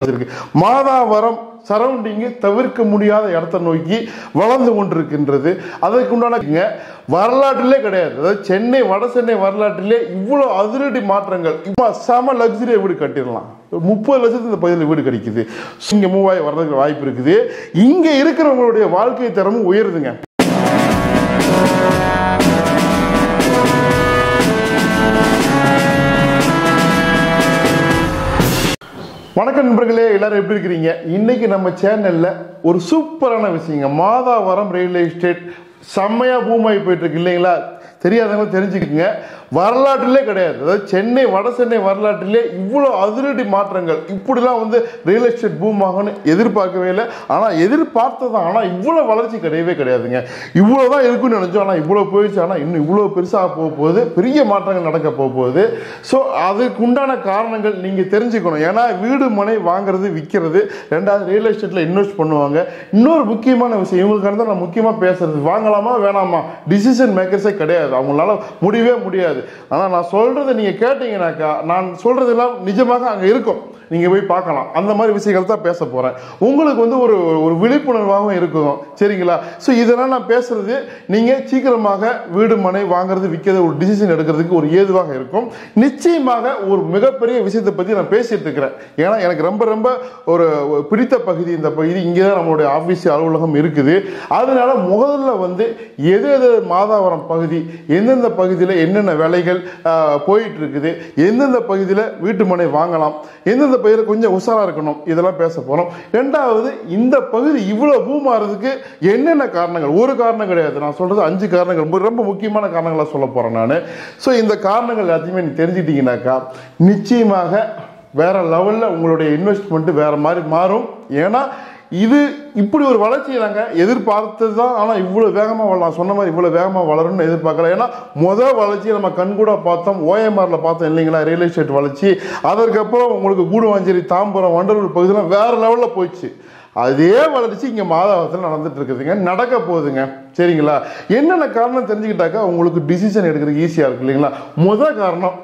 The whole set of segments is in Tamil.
இருக்கு மாதாவரம் சரௌண்டிங்கு தவிர்க்க முடியாத இடத்தை நோக்கி வளர்ந்து கொண்டிருக்கின்றது அதற்கு உண்டான வரலாற்றிலே கிடையாது அதாவது சென்னை வட சென்னை வரலாற்றிலே இவ்வளோ அதிரடி மாற்றங்கள் இப்போ செம லக்ஸரியா வீடு கட்டிடலாம் முப்பது லட்சத்து இந்த பகுதியில் வீடு கிடைக்குது இங்கே மூவாயிரம் வர்றதுக்கு வாய்ப்பு இருக்குது இங்கே இருக்கிறவங்களுடைய வாழ்க்கை தரமும் உயருதுங்க வணக்கம் நண்பர்களே எல்லாரும் எப்படி இருக்கிறீங்க இன்னைக்கு நம்ம சேனல்ல ஒரு சூப்பரான விஷயங்க மாதாவரம் ரயில்வே எஸ்டேட் செம்மையா பூமாயி போயிட்டு இருக்கு இல்லைங்களா தெரியாதவங்க தெரிஞ்சுக்கோங்க வரலாற்றிலே கிடையாது அதாவது சென்னை வட சென்னை வரலாற்றிலே இவ்வளோ அதிரடி மாற்றங்கள் இப்படிலாம் வந்து ரியல் எஸ்டேட் பூம் ஆகும்னு எதிர்பார்க்கவே இல்லை ஆனால் எதிர்பார்த்ததான் ஆனால் இவ்வளோ வளர்ச்சி கிடையவே கிடையாதுங்க இவ்வளோ தான் இருக்குன்னு நினச்சோம் ஆனால் இவ்வளோ போயிடுச்சு ஆனால் இன்னும் இவ்வளோ பெருசாக போக போகுது பெரிய மாற்றங்கள் நடக்க போக போகுது ஸோ அதுக்கு உண்டான காரணங்கள் நீங்கள் தெரிஞ்சுக்கணும் ஏன்னா வீடு மனை வாங்குறது விற்கிறது ரெண்டாவது ரியல் எஸ்டேட்டில் இன்வெஸ்ட் பண்ணுவாங்க இன்னொரு முக்கியமான விஷயம் இவங்களுக்கான தான் நான் முக்கியமாக பேசுறது வாங்கலாமா வேணாமா டிசிஷன் மேக்கர்ஸே கிடையாது அவங்களால முடியவே முடியாது ஆனால் நான் சொல்றதை நீங்கள் கேட்டீங்கன்னாக்கா நான் சொல்றதெல்லாம் நிஜமாக அங்கே இருக்கும் நீங்கள் போய் பார்க்கலாம் அந்த மாதிரி விஷயங்கள் தான் பேச போகிறேன் உங்களுக்கு வந்து ஒரு ஒரு விழிப்புணர்வாகவும் இருக்கும் சரிங்களா ஸோ இதெல்லாம் நான் பேசுறது நீங்கள் சீக்கிரமாக வீடு மனை வாங்குறது விற்கிறது ஒரு டிசிஷன் எடுக்கிறதுக்கு ஒரு ஏதுவாக இருக்கும் நிச்சயமாக ஒரு மிகப்பெரிய விஷயத்தை பற்றி நான் பேசிட்டு இருக்கிறேன் ஏன்னா எனக்கு ரொம்ப ரொம்ப ஒரு ஒரு பிடித்த பகுதி இந்த பகுதி இங்கே தான் நம்மளுடைய ஆஃபீஸ் அலுவலகம் இருக்குது அதனால முதல்ல வந்து எது எது மாதாவரம் பகுதி எந்தெந்த பகுதியில் என்னென்ன வேலைகள் ஆஹ், போயிட்டு இருக்குது எந்தெந்த பகுதியில் வீட்டு மனை வாங்கலாம் எந்தெந்த பகுதியில் கொஞ்சம் உஷாராக இருக்கணும் இதெல்லாம் பேச போகிறோம் ரெண்டாவது இந்த பகுதி இவ்வளோ பூமாறதுக்கு என்னென்ன காரணங்கள் ஒரு காரணம் கிடையாது நான் சொல்கிறது அஞ்சு காரணங்கள் ரொம்ப- ரொம்ப முக்கியமான காரணங்களை சொல்ல போகிறேன் நான் ஸோ இந்த காரணங்கள் எல்லாத்தையுமே நீ தெரிஞ்சிட்டிங்கனாக்கா நிச்சயமாக வேற லெவலில் உங்களுடைய இன்வெஸ்ட்மெண்ட் வேற மாதிரி மாறும் ஏன்னா இது இப்படி ஒரு வளர்ச்சியை நாங்கள் எதிர்பார்த்தது தான் ஆனால் இவ்வளோ வேகமாக வளரலாம் சொன்ன மாதிரி இவ்வளோ வேகமாக வளரும்னு எதிர்பார்க்கல ஏன்னா முதல் வளர்ச்சியை நம்ம கண்கூட பார்த்தோம் ஓஎம்ஆரில் பார்த்தோம் இல்லைங்களா ரியல் எஸ்டேட் வளர்ச்சி அதற்கப்புறம் உங்களுக்கு கூடுவாஞ்சேரி தாம்பரம் வண்டலூர் பகுதியெலாம் வேற லெவலில் போயிடுச்சு அதே வளர்ச்சி இங்கே மாதாவரத்தில் நடந்துட்டு இருக்குதுங்க நடக்க போகுதுங்க சரிங்களா என்னென்ன காரணம் தெரிஞ்சுக்கிட்டாக்கா உங்களுக்கு டிசிஷன் எடுக்கிறதுக்கு ஈஸியாக இருக்கு இல்லைங்களா முத காரணம்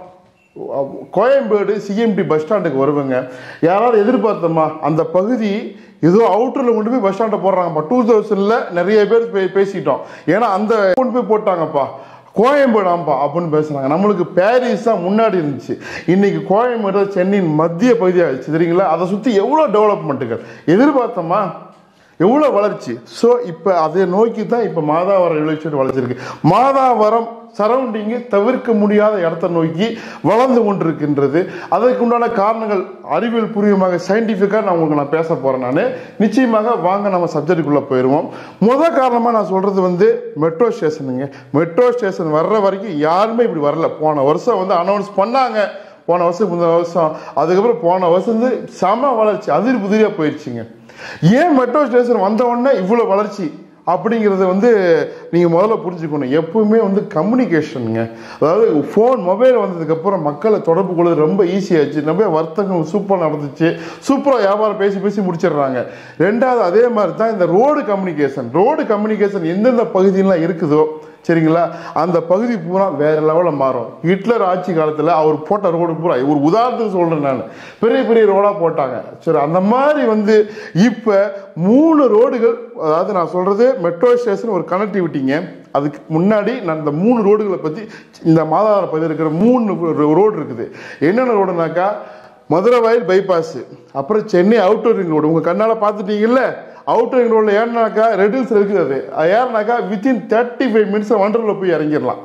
கோயம்பேடு சிஎம்டி பஸ் ஸ்டாண்டுக்கு வருவேங்க யாராவது எதிர்பார்த்தோமா அந்த பகுதி ஏதோ அவுட்டரில் கொண்டு போய் பஸ் ஸ்டாண்டை போடுறாங்கப்பா டூ தௌசண்டில் நிறைய பேர் பே- பேசிட்டோம் ஏன்னா அந்த கொண்டு போய் போட்டாங்கப்பா கோயம்பேடாம்பா அப்படின்னு பேசுனாங்க நம்மளுக்கு பாரிஸ் தான் முன்னாடி இருந்துச்சு இன்னைக்கு கோயம்பேடு சென்னையின் மத்திய பகுதியாகிடுச்சு சரிங்களா அதை சுற்றி எவ்வளோ டெவலப்மெண்ட்டுகள் எதிர்பார்த்தோமா எவ்வளோ வளர்ச்சி ஸோ இப்போ அதை நோக்கி தான் இப்போ மாதாவரம் ரயில்வே ஸ்டேஷன் வளர்ச்சிருக்கு மாதாவரம் சரௌண்டிங்கு தவிர்க்க முடியாத இடத்தை நோக்கி வளர்ந்து கொண்டிருக்கின்றது அதற்கு உண்டான காரணங்கள் அறிவியல் பூர்வமாக சயின்டிஃபிக்காக நான் உங்களுக்கு நான் பேச போகிறேன் நான் நிச்சயமாக வாங்க நம்ம சப்ஜெக்டுக்குள்ளே போயிடுவோம் முத காரணமாக நான் சொல்கிறது வந்து மெட்ரோ ஸ்டேஷனுங்க மெட்ரோ ஸ்டேஷன் வர்ற வரைக்கும் யாருமே இப்படி வரல போன வருஷம் வந்து அனௌன்ஸ் பண்ணாங்க போன வருஷம் முந்தின வருஷம் அதுக்கப்புறம் போன வருஷம் வந்து செம வளர்ச்சி அதிர் புதிரியாக போயிடுச்சுங்க ஏன் மெட்ரோ ஸ்டேஷன் வந்த உடனே இவ்வளோ வளர்ச்சி அப்படிங்கிறத வந்து நீங்கள் முதல்ல புரிஞ்சுக்கணும் எப்பவுமே வந்து கம்யூனிகேஷனுங்க அதாவது ஃபோன் மொபைல் வந்ததுக்கப்புறம் மக்களை தொடர்பு கொள்வது ரொம்ப ஈஸியாச்சு ரொம்ப வர்த்தகம் சூப்பராக நடந்துச்சு சூப்பராக வியாபாரம் பேசி பேசி முடிச்சிடுறாங்க ரெண்டாவது அதே மாதிரி தான் இந்த ரோடு கம்யூனிகேஷன் ரோடு கம்யூனிகேஷன் எந்தெந்த பகுதியெல்லாம் இருக்குதோ சரிங்களா அந்த பகுதி பூரா வேற லெவலில் மாறும் ஹிட்லர் ஆட்சி காலத்தில் அவர் போட்ட ரோடு பூரா ஒரு உதாரணத்துக்கு சொல்கிறேன் நான் பெரிய பெரிய ரோடாக போட்டாங்க சரி அந்த மாதிரி வந்து இப்போ மூணு ரோடுகள் அதாவது நான் சொல்கிறது மெட்ரோ ஸ்டேஷன் ஒரு கனெக்டிவிட்டிங்க அதுக்கு முன்னாடி நான் இந்த மூணு ரோடுகளை பற்றி இந்த மாதாவர பகுதியில் இருக்கிற மூணு ரோடு இருக்குது என்னென்ன ரோடுனாக்கா மதுரை வயல் பைபாஸ் அப்புறம் சென்னை அவுட்டர் ரிங் ரோடு உங்கள் கண்ணால் பார்த்துட்டீங்கல்ல அவுட்டர் ரிங் ரோடில் ஏறினாக்கா ரெடில்ஸ் இருக்குது அது அது ஏறினாக்கா வித்தின் தேர்ட்டி ஃபைவ் மினிட்ஸ் வண்டரில் போய் இறங்கிடலாம்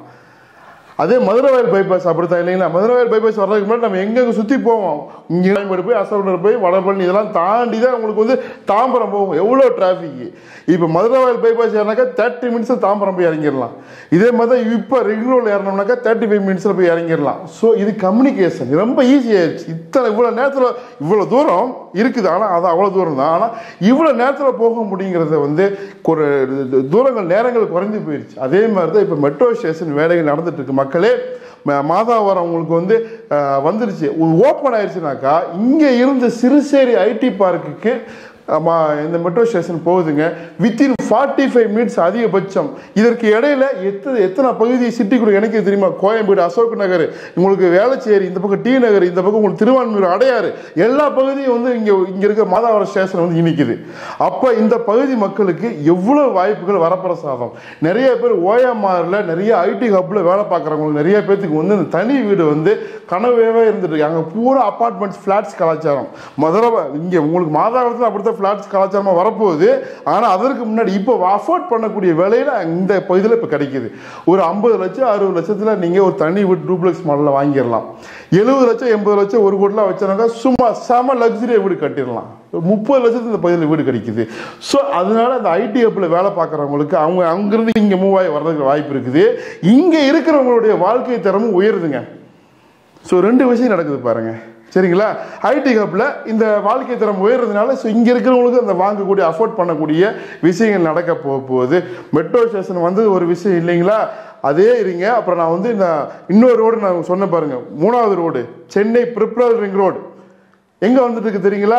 அதே மதுரை வயல் பைபாஸ் அப்படித்தான் இல்லைங்களா மதுரை வயல் பைபாஸ் வர்றதுக்கு முன்னாடி நம்ம எங்கெங்க சுற்றி போவோம் இங்கே கோயம்பேடு போய் அசோகர் போய் வடபழனி இதெல்லாம் தாண்டி தான் உங்களுக்கு வந்து தாம்பரம் போகும் எவ்வளோ டிராஃபிக் இப்போ மதுரை வயல் பைபாஸ் ஏறினாக்கா தேர்ட்டி மினிட்ஸில் தாம்பரம் போய் இறங்கிடலாம் இதே மாதிரி தான் இப்போ ரிங் ரோடில் ஏறினோம்னாக்கா தேர்ட்டி ஃபைவ் மினிட்ஸில் போய் இறங்கிடலாம் ஸோ இது கம்யூனிகேஷன் ரொம்ப ஈஸியாகிடுச்சு இத்தனை இவ்வளோ நேரத்தில் இவ்வளோ தூரம் இருக்குது ஆனால் அது அவ்வளோ தூரம் தான் ஆனால் இவ்வளோ நேரத்தில் போக முடியுங்கிறத வந்து ஒரு தூரங்கள் நேரங்கள் குறைஞ்சு போயிடுச்சு அதே மாதிரி தான் இப்போ மெட்ரோ ஸ்டேஷன் வேலைகள் நடந்துட்டு இருக்கு மக்களே ம- மாதாவரம் உங்களுக்கு வந்து அஹ், வந்துருச்சு ஓப்பன் ஆயிடுச்சுனாக்கா இங்கே இருந்த சிறுசேரி ஐடி பார்க்குக்கு ஆமா, இந்த மெட்ரோ ஸ்டேஷன் போகுதுங்க வித்தின் ஃபார்ட்டி ஃபைவ் மினிட்ஸ் அதிகபட்சம் இதற்கு இடையில எத்தனை எத்தனை பகுதி சிட்டிக்குள்ள எனக்கு தெரியுமா கோயம்பேடு அசோக் நகர் உங்களுக்கு வேளச்சேரி இந்த பக்கம் டி நகர் இந்த பக்கம் உங்களுக்கு திருவான்மையூர் அடையாறு எல்லா பகுதியும் வந்து இங்க இங்க இருக்க மாதாவரம் ஸ்டேஷன் வந்து இனிக்குது அப்ப இந்த பகுதி மக்களுக்கு எவ்வளவு வாய்ப்புகள் வரப்பிரசாதம் நிறைய பேர் ஓஎம்ஆர்ல நிறைய ஐடி ஹப்ல வேலை பார்க்குறவங்களுக்கு நிறைய பேத்துக்கு வந்து இந்த தனி வீடு வந்து கனவேவே இருந்துட்டு இருக்கு அங்க பூரா அபார்ட்மெண்ட்ஸ் ஃபிளாட்ஸ் கலாச்சாரம் முதல்ல இங்க உங்களுக்கு மாதாவரத்தில் அப்படித்தான் ஃபிளாட்ஸ் கலாச்சாரமா வரப்போகுது ஆனா அதற்கு முன்னாடி இப்போ அஃபோர்ட் பண்ணக்கூடிய விலையில இந்த பகுதியில் இப்போ கிடைக்குது ஒரு ஐம்பது லட்சம் அறுபது லட்சத்துல நீங்க ஒரு தனி வீடு டூப்ளெக்ஸ் மாடல்ல வாங்கிடலாம் எழுபது லட்சம் எண்பது லட்சம் ஒரு கோடிலாம் வச்சாங்க சும்மா செம லக்ஸரியா வீடு கட்டிடலாம் முப்பது லட்சத்துக்கு இந்த பகுதியில் வீடு கிடைக்குது ஸோ அதனால அந்த ஐடி ஹப்பில் வேலை பார்க்குறவங்களுக்கு அவங்க அங்கிருந்து இங்கே மூவ் ஆகி வர்றதுக்கு வாய்ப்பு இருக்குது இங்கே இருக்கிறவங்களுடைய வாழ்க்கை தரமும் உயருதுங்க ஸோ ரெண்டு விஷயம் நடக்குது பாருங்க சரிங்களா ஐடி ஹப்பில் இந்த வாழ்க்கை தரம் உயர்றதுனால ஸோ இங்கே இருக்கிறவங்களுக்கு அந்த வாங்கக்கூடிய அஃபோர்ட் பண்ணக்கூடிய விஷயங்கள் நடக்க போக போகுது மெட்ரோ ஸ்டேஷன் வந்து ஒரு விஷயம் இல்லைங்களா அதே இருங்க அப்புறம் நான் வந்து இந்த இன்னொரு ரோடு நான் சொன்ன பாருங்க மூணாவது road Chennai peripheral ring road எங்கே வந்துட்டு இருக்கு தெரியுங்களா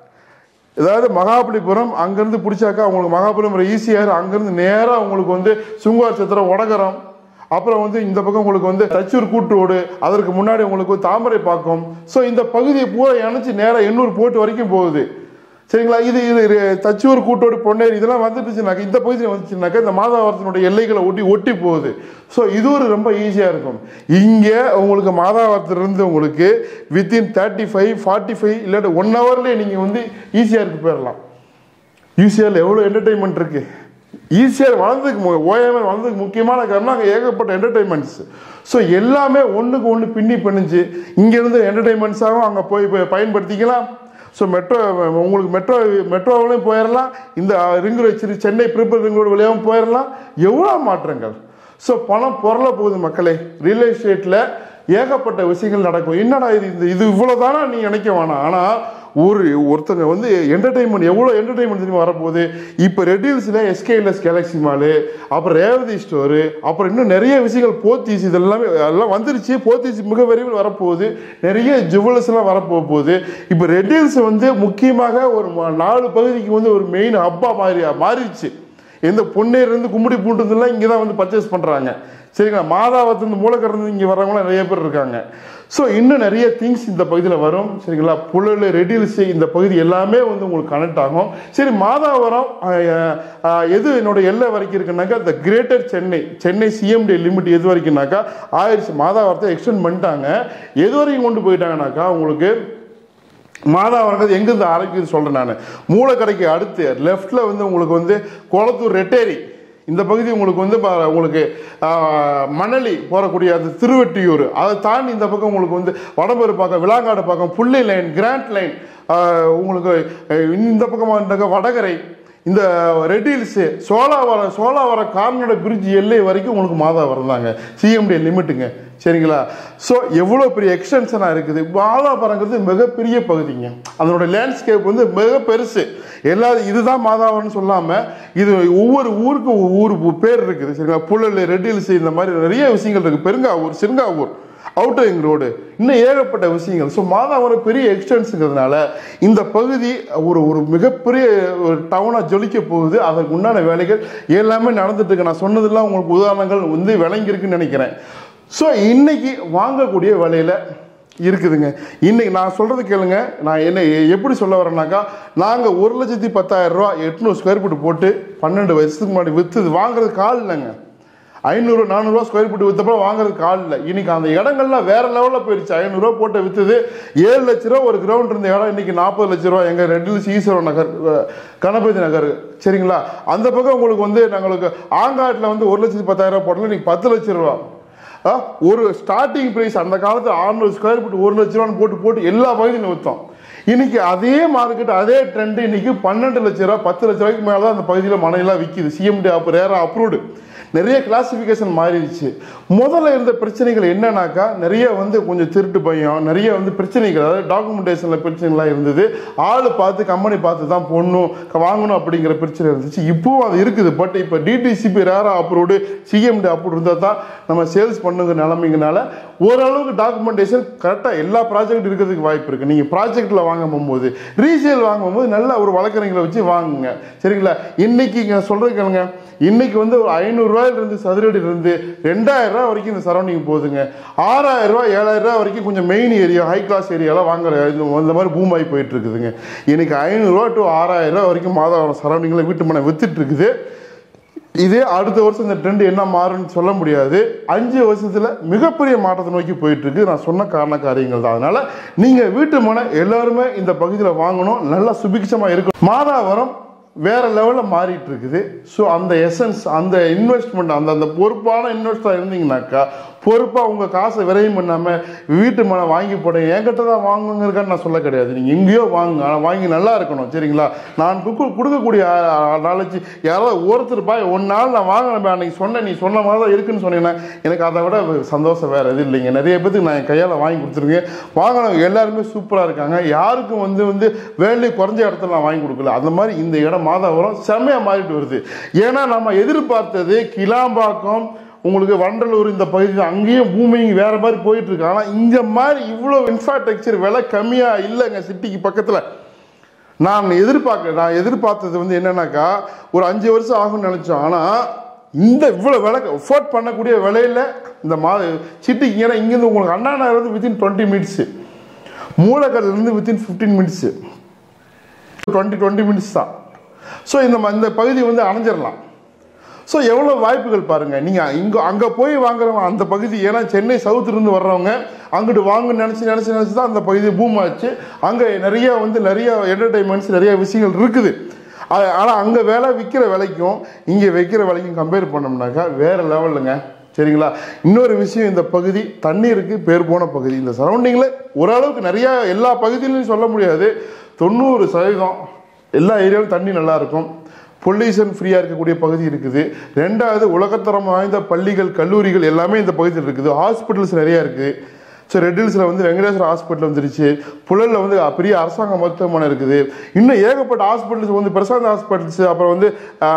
அதாவது மகாபலிபுரம் அங்கேருந்து பிடிச்சாக்கா உங்களுக்கு மகாபலிபுரம் ஈஸியாக அங்கேருந்து நேராக உங்களுக்கு வந்து சுங்குவார் சத்திரம் ஒடகரம் அப்புறம் வந்து இந்த பக்கம் உங்களுக்கு வந்து தச்சூர் கூட்டு ரோடு அதற்கு முன்னாடி உங்களுக்கு வந்து தாமரை பாக்கம் ஸோ இந்த பகுதியை பூரா இணைச்சு நேராக எண்ணூர் போட்டு வரைக்கும் போகுது சரிங்களா இது இது இது தச்சூர் கூட்டோடு பொன்னேரி இதெல்லாம் வந்துட்டுச்சுனாக்கா இந்த பகுதியில் வந்துச்சுனாக்கா இந்த மாதாவரத்தினுடைய எல்லைகளை ஒட்டி ஒட்டி போகுது ஸோ இது ஒரு ரொம்ப ஈஸியாக இருக்கும் இங்கே உங்களுக்கு மாதாவரத்திலிருந்து உங்களுக்கு within thirty five forty five இல்லாட்டி ஒன் ஹவர்லேயே நீங்கள் வந்து ஈஸியாக இருக்கு போயிடலாம் ஈஸியாக எவ்வளோ என்டர்டைன்மெண்ட் இருக்கு ஈஸியாக வளர்ந்ததுக்கு ஓயாமல் வளர்ந்ததுக்கு முக்கியமான காரணம் அங்கே ஏகப்பட்ட என்டர்டைன்மெண்ட்ஸ் ஸோ எல்லாமே ஒன்றுக்கு ஒன்று பின்னி பிணிஞ்சு இங்கேருந்து என்டர்டைன்மெண்ட்ஸாகவும் அங்கே போய் போய் பயன்படுத்திக்கலாம் ஸோ மெட்ரோ உங்களுக்கு மெட்ரோ மெட்ரோவிலையும் போயிடலாம் இந்த ரிங் வச்சு சென்னை பிரிப்பர் ரிங் ரோடு வழியாகவும் போயிடலாம் எவ்வளோ மாற்றங்கள் ஸோ பணம் பொருள போகுது மக்களே ரியல் எஸ்டேட்டில் ஏகப்பட்ட விஷயங்கள் நடக்கும் என்னடா இது இந்த இது இவ்வளோதானா நீ நினைக்க வேணாம் ஆனால் ஒரு ஒருத்தங்க வந்து என்டர்டைன்மெண்ட் எவ்வளோ என்டர்டைன்மெண்ட் தெரியுமா வரப்போகுது இப்போ ரெட்டில்ஸில் எஸ்கேஎல்எஸ் கேலக்ஸி மாலு அப்புறம் ரேவதி ஸ்டோரு அப்புறம் இன்னும் நிறைய விஷயங்கள் போத்தீஸ் இதெல்லாமே எல்லாம் வந்துருச்சு போத்தீஸ் மிக விரைவில் வரப்போகுது நிறைய ஜுவல்ஸ்லாம் வரப்போக போகுது இப்போ ரெட்டில்ஸ் வந்து முக்கியமாக ஒரு ம- நாலு பகுதிக்கு வந்து ஒரு மெயின் ஹப்பா மாறி மாறிடுச்சு எந்த பொன்னேர்லேருந்து கும்மிடி பூண்டுலாம் இங்கே தான் வந்து பர்ச்சேஸ் பண்ணுறாங்க சரிங்களா மாதாவத்திலிருந்து மூலக்கருந்து இங்கே வரவங்களாம் நிறைய பேர் இருக்காங்க ஸோ இன்னும் நிறைய திங்ஸ் இந்த பகுதியில் வரும் சரிங்களா புழல் ரெடில்ஸ் இந்த பகுதி எல்லாமே வந்து உங்களுக்கு கனெக்ட் ஆகும் சரி மாதாவரம் அஹ், அஹ், எது என்னோட எல்லை வரைக்கும் இருக்குன்னாக்கா இந்த greater Chennai Chennai CMD limit எது வரைக்கும்னாக்கா ஆயிடுச்சு மாதாவரத்தை எக்ஸ்டெண்ட் பண்ணிட்டாங்க எது வரைக்கும் கொண்டு போயிட்டாங்கனாக்கா உங்களுக்கு மாதாவரங்கிறது எங்கிருந்து ஆரம்பிக்குது சொல்கிறேன் நான் மூலக்கடைக்கு அடுத்து லெஃப்டில் வந்து உங்களுக்கு வந்து குளத்தூர் ரெட்டேரி இந்த பகுதி உங்களுக்கு வந்து பா- உங்களுக்கு ஆஹ், மணலி போகக்கூடிய அந்த திருவெட்டியூர் அதை தாண்டி இந்த பக்கம் உங்களுக்கு வந்து வடம்பூர் பக்கம் விளாங்காடு பக்கம் புள்ளி லைன் கிராண்ட் லைன் உங்களுக்கு அஹ், இந்த பக்கம் வந்தாக்க வடகரை இந்த ரெட்டில்ஸு சோலாவரம் சோலாவரம் கார்னோட பிரிட்ஜ் எல்லை வரைக்கும் உங்களுக்கு மாதாவரம் தாங்க சிஎம்டி லிமிட்டுங்க சரிங்களா ஸோ எவ்வளோ பெரிய எக்ஸ்டென்ஷனாக இருக்குது மாதாபுரங்கிறது மிகப்பெரிய பகுதிங்க அதனோட லேண்ட்ஸ்கேப் வந்து மிக பெருசு எல்லா இதுதான் மாதாவரம்னு சொல்லாமல் இது ஒவ்வொரு ஊருக்கும் ஒவ்வொரு ஊர் பேர் இருக்குது சரிங்களா புழல் ரெட்டில்ஸ் இந்த மாதிரி நிறைய விஷயங்கள் இருக்குது Perungavur Sirungavur outer ring road இன்னும் ஏகப்பட்ட விஷயங்கள் ஸோ மாதாவரம் பெரிய எக்ஸ்டென்ஸுங்கிறதுனால இந்த பகுதி ஒரு ஒரு மிகப்பெரிய ஒரு டவுனாக ஜொலிக்க போகுது அதற்கு உண்டான வேலைகள் எல்லாமே நடந்துட்டு இருக்கு நான் சொன்னதெல்லாம் உங்களுக்கு உதாரணங்கள் வந்து விளங்கியிருக்குன்னு நினைக்கிறேன் ஸோ இன்னைக்கு வாங்கக்கூடிய விலையில இருக்குதுங்க இன்னைக்கு நான் சொல்றது கேளுங்க நான் என்ன எப்படி சொல்ல வரேன்னாக்கா நாங்கள் ஒரு லட்சத்தி பத்தாயிரம் ரூபா எட்நூறு ஸ்கொயர் ஃபீட் போட்டு பன்னெண்டு வருஷத்துக்கு முன்னாடி விற்றுது வாங்குறது கால் இல்லைங்க ஐநூறு நானூறுரூவா ஸ்கொயர் ஃபீட் விற்றப்பறம் வாங்குறதுக்கு ஆள் இல்லை இன்னைக்கு அந்த இடங்கள்லாம் வேற லெவலில் போயிடுச்சு ஐநூறுரூவா போட்டு விற்றுது ஏழு லட்ச ரூபா ஒரு கிரவுண்ட் இருந்த இடம் இன்னைக்கு நாற்பது லட்ச ரூபா எங்கள் ரெட்டில்ஸ் ஈஸ்வரன் நகர் அஹ், கணபதி நகர் சரிங்களா அந்த பக்கம் உங்களுக்கு வந்து நாங்களுக்கு ஆங்காட்டில் வந்து ஒரு லட்சத்தி பத்தாயிரம் ரூபா போட்டல இன்னைக்கு பத்து லட்ச ரூபா ஆ, ஒரு ஸ்டார்டிங் பிரைஸ் அந்த காலத்தில் 600 ஸ்கொயர் ஃபீட் ஒரு லட்ச ரூபான்னு போட்டு போட்டு எல்லா பகுதியும் விற்றோம் இன்னைக்கு அதே மார்க்கெட் அதே ட்ரெண்ட் இன்னைக்கு பன்னெண்டு லட்ச ரூபா பத்து லட்ச ரூபாய்க்கு மேலே தான் அந்த பகுதியில் மனையெல்லாம் விற்கிது சிஎம்டி அப் ரேரா அப்ரூவ்டு நிறைய கிளாசிஃபிகேஷன் மாறிடுச்சு முதல்ல இருந்த பிரச்சனைகள் என்னன்னாக்கா நிறைய வந்து கொஞ்சம் திருட்டு பயம் நிறைய வந்து பிரச்சனைகள் அதாவது டாக்குமெண்டேஷனில் பிரச்சனைகள்லாம் இருந்தது ஆள் பார்த்து கம்பெனி பார்த்து தான் போடணும் வாங்கணும் அப்படிங்கிற பிரச்சனை இருந்துச்சு இப்போவும் அது இருக்குது பட் இப்போ டிடிசிபி ரேரா அப்ரூவ்டு சிஎம்டி அப்ரூவ் இருந்தால் தான் நம்ம சேல்ஸ் பண்ணுங்கிற நிலைமைங்கனால ஓரளவுக்கு டாக்குமெண்டேஷன் கரெக்டாக எல்லா ப்ராஜெக்ட் இருக்கிறதுக்கு வாய்ப்பு இருக்குது நீங்கள் ப்ராஜெக்டில் வாங்க போகும்போது ரீசேல் வாங்கும்போது நல்ல ஒரு வழக்கறிஞர்களை வச்சு வாங்குங்க சரிங்களா இன்னைக்கு இங்கே சொல்கிறது கேளுங்க இன்னைக்கு வந்து ஒரு ஐநூறுரூவாயிலிருந்து சதுரடி இருந்து ரெண்டாயிரம் ரூபாய் வரைக்கும் இந்த சரௌண்டிங் போகுதுங்க ஆறாயிரம் ரூபாய் ஏழாயிரம் ரூபாய் வரைக்கும் கொஞ்சம் மெயின் ஏரியா ஹை கிளாஸ் ஏரியாலாம் வாங்குற இந்த இந்த மாதிரி பூம் ஆகி போயிட்டு இருக்குதுங்க இன்னைக்கு ஐநூறுரூவா டு ஆறாயிரம் ரூபாய் வரைக்கும் மாதம் சரௌண்டிங்கில் வீட்டு மனை வித்துட்டு இருக்குது இதே அடுத்த வருஷம் இந்த ட்ரெண்ட் என்ன மாறும்னு சொல்ல முடியாது அஞ்சு வருஷத்துல மிகப்பெரிய மாற்றத்தை நோக்கி போயிட்டு இருக்கு நான் சொன்ன காரண காரியங்கள் தான் அதனால நீங்க வீட்டு மனை எல்லாருமே இந்த பகுதியில் வாங்கணும் நல்லா சுபிக்ஷமா இருக்கும் மாதாவரம் வேற லெவலில் மாறிட்டு இருக்குது ஸோ அந்த எசன்ஸ் அந்த இன்வெஸ்ட்மெண்ட் அந்த அந்த பொறுப்பான இன்வெஸ்டராக இருந்தீங்கன்னாக்கா பொறுப்பாக உங்கள் காசை விரையும் பண்ணாமல் வீட்டு மனை வாங்கி போடுங்க என்கிட்ட தான் வாங்குங்கிறக்கான்னு நான் சொல்ல கிடையாது நீங்கள் எங்கேயோ வாங்குங்க ஆனால் வாங்கி நல்லா இருக்கணும் சரிங்களா நான் குக்கு கொடுக்கக்கூடிய நாலேஜ் யாராவது ஒருத்தர் பாய் ஒரு நாள் நான் வாங்கினேன் அன்னைக்கு சொன்னேன் நீ சொன்ன மாதிரி தான் இருக்குன்னு சொன்னீங்கன்னா எனக்கு அதை விட சந்தோஷம் வேறு எதுவும் இல்லைங்க நிறைய பேத்துக்கு நான் என் கையால் வாங்கி கொடுத்துருங்க வாங்கினவங்க எல்லாருமே சூப்பராக இருக்காங்க யாருக்கும் வந்து வந்து வேலை குறைஞ்ச இடத்துல நான் வாங்கி கொடுக்கல அந்த மாதிரி இந்த இடம் மாதாவரம் செம்மையாக மாறிட்டு வருது ஏன்னா நம்ம எதிர்பார்த்தது கிளாம்பாக்கம் உங்களுக்கு வண்டலூர் இந்த பகுதி அங்கேயும் பூமிங்க வேற மாதிரி போயிட்டு இருக்கு ஆனால் இந்த மாதிரி இவ்வளோ இன்ஃப்ராஸ்ட்ரக்சர் விலை கம்மியாக இல்லைங்க சிட்டிக்கு பக்கத்தில் நான் எதிர்பார்க்க நான் எதிர்பார்த்தது வந்து என்னன்னாக்கா ஒரு அஞ்சு வருஷம் ஆகும்னு நினச்சோம் ஆனால் இந்த இவ்வளோ விலை அஃபோர்ட் பண்ணக்கூடிய விலையில் இந்த மா சிட்டிக்கு ஏன்னா இங்கேருந்து உங்களுக்கு அண்ணா நகர் வந்து வித்தின் டுவெண்ட்டி மினிட்ஸு மூலக்கல்லேருந்து within fifteen minutes twenty twenty minutes தான் ஸோ இந்த ம- இந்த பகுதி வந்து அணைஞ்சிடலாம் ஸோ எவ்வளோ வாய்ப்புகள் பாருங்கள் நீங்கள் இங்கே அங்கே போய் வாங்குறவங்க அந்த பகுதி ஏன்னா சென்னை சவுத்துலேருந்து வர்றவங்க அங்கிட்டு வாங்கன்னு நினச்சி நினச்சி நினச்சி தான் அந்த பகுதி பூம் ஆச்சு அங்கே நிறைய வந்து நிறைய என்டர்டைன்மெண்ட்ஸ் நிறைய விஷயங்கள் இருக்குது ஆனால் அங்கே வேலை விற்கிற விலைக்கும் இங்கே வைக்கிற விலைக்கும் கம்பேர் பண்ணோம்னாக்கா வேறு லெவலுங்க சரிங்களா இன்னொரு விஷயம் இந்த பகுதி தண்ணீருக்கு பேர் போன பகுதி இந்த சரௌண்டிங்கில் ஓரளவுக்கு நிறையா எல்லா பகுதியிலையும் சொல்ல முடியாது தொண்ணூறு சதவீதம் எல்லா ஏரியாவிலும் தண்ணி நல்லா இருக்கும் பொல்யூஷன் ஃப்ரீயாக இருக்கக்கூடிய பகுதி இருக்குது ரெண்டாவது உலகத்தரம் வாய்ந்த பள்ளிகள் கல்லூரிகள் எல்லாமே இந்த பகுதியில் இருக்குது ஹாஸ்பிட்டல்ஸ் நிறையா இருக்குது ஸோ ரெட் ஹில்ஸில் வந்து வெங்கடேஸ்வர ஹாஸ்பிட்டல் வந்துருச்சு புழலில் வந்து பெரிய அரசாங்க மருத்துவமனை இருக்குது இன்னும் ஏகப்பட்ட ஹாஸ்பிட்டல்ஸ் வந்து பிரசாந்த் ஹாஸ்பிட்டல்ஸ் அப்புறம் வந்து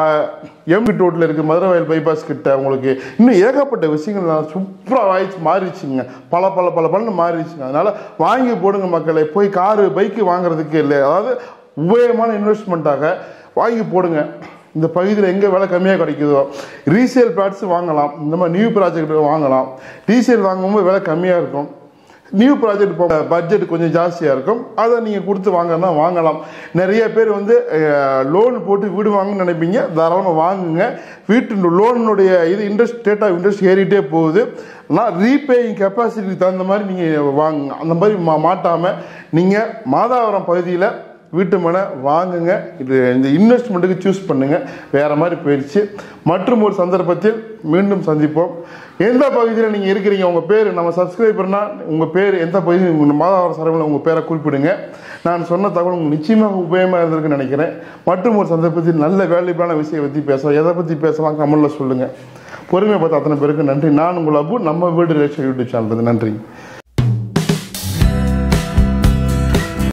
எம்பி ரோட்டில் இருக்குது மதுரை வயல் பைபாஸ் கிட்ட உங்களுக்கு இன்னும் ஏகப்பட்ட விஷயங்கள் சூப்பராக வாய்ச்சி மாறிடுச்சுங்க பல பல பல பலன்னு மாறிடுச்சுங்க அதனால் வாங்கி போடுங்க மக்களை போய் காரு பைக்கு வாங்குறதுக்கு இல்லை அதாவது உபயோகமான இன்வெஸ்ட்மெண்ட்டாக வாங்கி போடுங்க இந்த பகுதியில் எங்கே விலை கம்மியாக கிடைக்குதோ ரீசேல் பிளாட்ஸ் வாங்கலாம் இந்த மாதிரி நியூ ப்ராஜெக்ட் வாங்கலாம் ரீசேல் வாங்கும்போது விலை கம்மியாக இருக்கும் நியூ ப்ராஜெக்ட் இப்போ பட்ஜெட் கொஞ்சம் ஜாஸ்தியாக இருக்கும் அதை நீங்கள் கொடுத்து வாங்கினா வாங்கலாம் நிறைய பேர் வந்து லோன் போட்டு வீடு வாங்கணும்னு நினைப்பீங்க தாராளமாக வாங்குங்க வீட்டு லோனுடைய இது இன்ட்ரெஸ்ட் ரேட் ஆஃப் இன்ட்ரெஸ்ட் ஏறிட்டே போகுது ஆனால் ரீபேயிங் கெப்பாசிட்டிக்கு தகுந்த மாதிரி நீங்கள் வாங்குங்க அந்த மாதிரி மா மாட்டாமல் நீங்கள் மாதாவரம் பகுதியில் வீட்டு மனை வாங்குங்க இது இந்த இன்வெஸ்ட்மெண்ட்டுக்கு சூஸ் பண்ணுங்க வேற மாதிரி போயிடுச்சு மற்றும் ஒரு சந்தர்ப்பத்தில் மீண்டும் சந்திப்போம் எந்த பகுதியில் நீங்கள் இருக்கிறீங்க உங்கள் பேர் நம்ம சப்ஸ்கிரைபர்னா உங்கள் பேர் எந்த பகுதி உங்கள் மாதாவர சரவில் உங்கள் பேரை குறிப்பிடுங்க நான் சொன்ன தகவல் உங்களுக்கு நிச்சயமாக உபயோகமாக இருந்திருக்குன்னு நினைக்கிறேன் மற்றும் ஒரு சந்தர்ப்பத்தில் நல்ல வேல்யூபான விஷயம் பற்றி பேசலாம் எதை பற்றி பேசலாம் கமெண்ட்டில் சொல்லுங்கள் பொறுமையை பார்த்து அத்தனை பேருக்கு நன்றி நான் உங்கள் அபு நம்ம வீடு ரிலேஷன் யூடியூப் சேனல் நன்றி